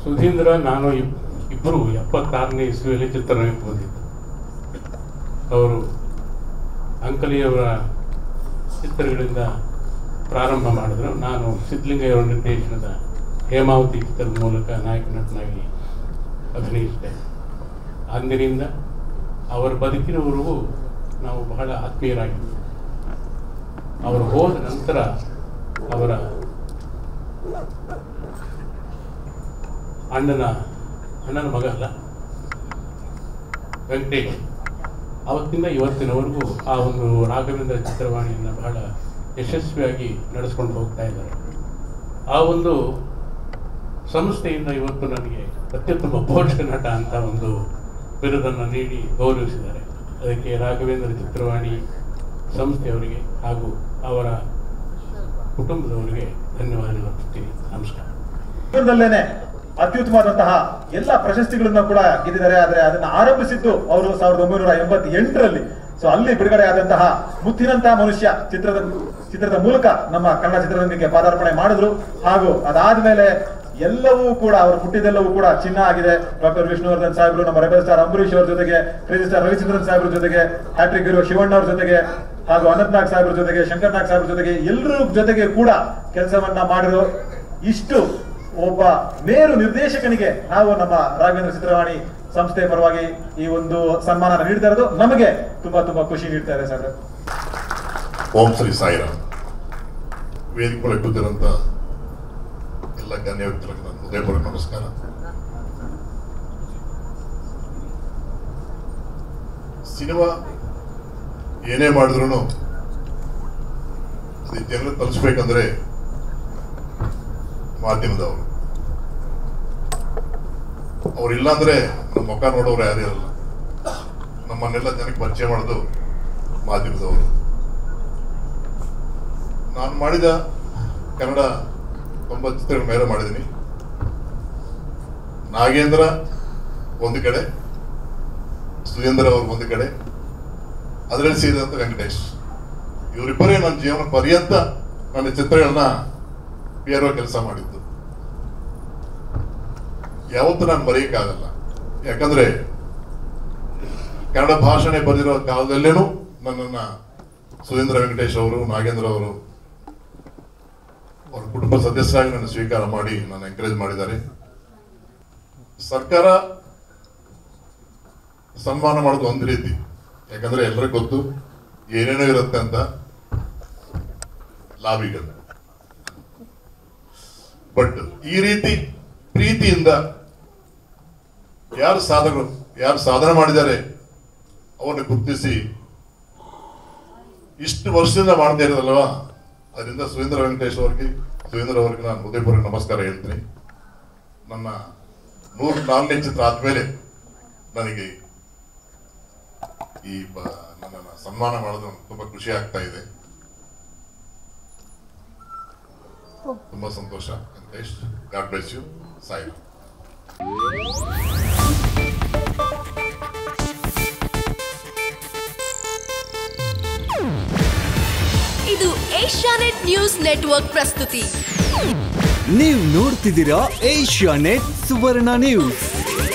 ಸುಧೀಂದ್ರ ನಾನು ಇಬ್- ಇಬ್ಬರು ಎಪ್ಪತ್ತಾರನೇ ಇಸ್ವಿಯಲ್ಲಿ ಚಿತ್ರರಂಗಕ್ಕೆ ಬಂದಿದ್ದು ಅವರು ಅಂಕಲಿಯವರ ಚಿತ್ರಗಳಿಂದ ಪ್ರಾರಂಭ ಮಾಡಿದ್ರು ನಾನು ಸಿದ್ಧಲಿಂಗಯ್ಯವರ ನಿರ್ದೇಶನದ ಹೇಮಾವತಿ ಚಿತ್ರದ ಮೂಲಕ ನಾಯಕ ನಟನಾಗಿ ಅಭಿನಯಿಸಿದೆ ಅಂದಿನಿಂದ ಅವರ ಬದುಕಿನವರೆಗೂ ನಾವು ಬಹಳ ಆತ್ಮೀಯರಾಗಿದ್ವಿ ಅವರು ಹೋದ ನಂತರ ಅವರ ಅಣ್ಣನ ಅಣ್ಣನ ಮಗ ಅಲ್ಲ ವೆಂಕಟೇಶ್ ಅವತ್ತಿಂದ ಇವತ್ತಿನವರೆಗೂ ಆ ಒಂದು ರಾಘವೇಂದ್ರ ಚಿತ್ರವಾಣಿಯನ್ನು ಬಹಳ ಯಶಸ್ವಿಯಾಗಿ ನಡೆಸ್ಕೊಂಡು ಹೋಗ್ತಾ ಇದ್ದಾರೆ ಆ ಒಂದು ಸಂಸ್ಥೆಯಿಂದ ಇವತ್ತು ನನಗೆ ಅತ್ಯುತ್ತಮ ಪೋಷಕ ನಟ ಅಂತ ಒಂದು ಬಿರುದನ್ನು ನೀಡಿ ಗೌರವಿಸಿದ್ದಾರೆ ಅದಕ್ಕೆ ರಾಘವೇಂದ್ರ ಚಿತ್ರವಾಣಿ ಸಂಸ್ಥೆಯವರಿಗೆ ಹಾಗೂ ಅವರ ಕುಟುಂಬದವರಿಗೆ ಧನ್ಯವಾದಗಳು ಅರ್ಪಿಸ್ತೀನಿ ನಮಸ್ಕಾರ ಜೀವನದಲ್ಲೇನೆ ಅತ್ಯುತ್ತಮವಾದಂತಹ ಎಲ್ಲ ಪ್ರಶಸ್ತಿಗಳನ್ನ ಕೂಡ ಗೆದ್ದಿದ್ದಾರೆ ಆದ್ರೆ ಅದನ್ನ ಆರಂಭಿಸಿದ್ದು ಅವರು ಸಾವಿರದ ಒಂಬೈನೂರ ಎಂಬತ್ತೆಂಟರಲ್ಲಿ ಸೊ ಅಲ್ಲಿ ಬಿಡುಗಡೆ ಆದಂತಹ ಮುತ್ತಿನಂತಹ ಮನುಷ್ಯ ಚಿತ್ರದ ಚಿತ್ರದ ಮೂಲಕ ನಮ್ಮ ಕನ್ನಡ ಚಿತ್ರರಂಗಕ್ಕೆ ಪಾದಾರ್ಪಣೆ ಮಾಡಿದ್ರು ಹಾಗೂ ಅದಾದ್ಮೇಲೆ ಎಲ್ಲವೂ ಕೂಡ ಅವರು ಹುಟ್ಟಿದೆಲ್ಲವೂ ಕೂಡ ಚಿನ್ನ ಆಗಿದೆ ಡಾಕ್ಟರ್ ವಿಷ್ಣುವರ್ಧನ್ ಸಾಹೇಬ್ರು ನಮ್ಮ ರೆಬಲ್ ಸ್ಟಾರ್ ಅಂಬರೀಶ್ ಅವ್ರ ಜೊತೆಗೆ ಕ್ರೇಜಿ ಸ್ಟಾರ್ ರವಿಚಂದ್ರನ್ ಸಾಹೇಬ್ರ ಜೊತೆಗೆ ಹ್ಯಾಟ್ರಿಕ್ ಹೀರೋ ಶಿವಣ್ಣ ಅವ್ರ ಜೊತೆಗೆ ಹಾಗೂ ಅನಂತ್ ನಾಗ್ ಸಾಹೇಬ್ರ ಜೊತೆಗೆ ಶಂಕರ್ ನಾಗ್ ಸಾಹೇಬ್ರ ಜೊತೆಗೆ ಎಲ್ಲರ ಜೊತೆಗೆ ಕೂಡ ಕೆಲಸವನ್ನ ಮಾಡಿದ್ರು ಇಷ್ಟು ಒಬ್ಬ ಮೇರು ನಿರ್ದೇಶಕನಿಗೆ ನಾವು ನಮ್ಮ ರಾಘವೇಂದ್ರ ಚಿತ್ರವಾಣಿ ಸಂಸ್ಥೆ ಪರವಾಗಿ ಈ ಒಂದು ಸನ್ಮಾನ ನೀಡ್ತಾ ಇರೋದು ನಮಗೆ ತುಂಬಾ ತುಂಬಾ ಖುಷಿ ನೀಡ್ತಾ ಇದೆ ಸರ್ ಓಂ ಶ್ರೀ ಸಾಯಿರಾಮ್ ವೇದಿಕೆ ಒಳಗೆ ಕೂತಿರೋಂಥ ಎಲ್ಲ ಗಣ್ಯ ವ್ಯಕ್ತಿಗಳಿಗೆ ನನ್ನ ಹೃದಯಪೂರ್ವಕ ನಮಸ್ಕಾರ ಸಿನಿಮಾ ಏನೇ ಮಾಡಿದ್ರು ಅದು ಜನರು ತಲುಪಿಸ್ಬೇಕಂದ್ರೆ ಮಾಧ್ಯಮದವರು ಅವ್ರಿಲ್ಲ ಅಂದ್ರೆ ನಮ್ಮ ಮುಖ ನೋಡೋರು ಯಾರು ಇರಲ್ಲ ನಮ್ಮನ್ನೆಲ್ಲ ಜನಕ್ಕೆ ಪರಿಚಯ ಮಾಡೋದು ಮಾಧ್ಯಮದವರು ನಾನು ಮಾಡಿದ ಕನ್ನಡ ತೊಂಬತ್ತು ಚಿತ್ರಗಳ ಮೇಲೆ ಮಾಡಿದ್ದೀನಿ ನಾಗೇಂದ್ರ ಒಂದು ಕಡೆ ಸುರೇಂದ್ರ ಅವರು ಒಂದು ಕಡೆ ಅದರಲ್ಲಿ ಸೇರಿದಂತ ವೆಂಕಟೇಶ್ ಇವರಿಬ್ಬರೇ ನನ್ನ ಜೀವನ ಪರ್ಯಂತ ನನ್ನ ಚಿತ್ರಗಳನ್ನ ಬೇರೋ ಕೆಲಸ ಮಾಡಿದ್ದು ಯಾವತ್ತೂ ನಾನು ಮರೆಯಕ್ಕಾಗಲ್ಲ ಯಾಕಂದ್ರೆ ಕನ್ನಡ ಭಾಷಣೆ ಬರೆದಿರೋ ಕಾಲದಲ್ಲೇನೂ ನನ್ನನ್ನ ಸುರೇಂದ್ರ ವೆಂಕಟೇಶ್ ಅವರು ನಾಗೇಂದ್ರ ಅವರು ಅವ್ರ ಕುಟುಂಬ ಸದಸ್ಯರಾಗಿ ನನ್ನ ಸ್ವೀಕಾರ ಮಾಡಿ ನನ್ನ ಎಂಕರೇಜ್ ಮಾಡಿದ್ದಾರೆ ಸರ್ಕಾರ ಸನ್ಮಾನ ಮಾಡೋದು ಒಂದು ರೀತಿ ಯಾಕಂದ್ರೆ ಎಲ್ಲರಿಗೂ ಗೊತ್ತು ಏನೇನೋ ಇರುತ್ತೆ ಅಂತ ಲಾಭಿಗಳು ಬಟ್ ಈ ರೀತಿ ಪ್ರೀತಿಯಿಂದ ಯಾರು ಸಾಧಕರು ಯಾರು ಸಾಧನೆ ಮಾಡಿದ್ದಾರೆ ಅವರನ್ನು ಗುರುತಿಸಿ ಇಷ್ಟು ವರ್ಷದಿಂದ ಮಾಡ್ತಾ ಇರೋದಲ್ವಾ ಅದರಿಂದ ಸುರೇಂದ್ರ ವೆಂಕಟೇಶ್ ಅವರಿಗೆ ಸುರೇಂದ್ರ ಅವರಿಗೆ ನಾನು ಹೃದಯಪೂರ್ವಕ ನಮಸ್ಕಾರ ಹೇಳ್ತೀನಿ ನನ್ನ ನೂರ ನಾಲ್ಕನೇ ಚಿತ್ರ ಆದ್ಮೇಲೆ ನನಗೆ ಈ ಬ- ನನ್ನನ್ನು ಸನ್ಮಾನ ಮಾಡೋದು ನನಗೆ ತುಂಬಾ ಖುಷಿ ಆಗ್ತಾ ಇದೆ ತುಂಬಾ ಸಂತೋಷ Venkatesh god bless you Sai ಇದು ಏಷ್ಯಾನೆಟ್ ನ್ಯೂಸ್ ನೆಟ್ವರ್ಕ್ ಪ್ರಸ್ತುತಿ ನೀವು ನೋಡ್ತಿದ್ದೀರಾ ಏಷ್ಯಾ ನೆಟ್ ಸುವರ್ಣ ನ್ಯೂಸ್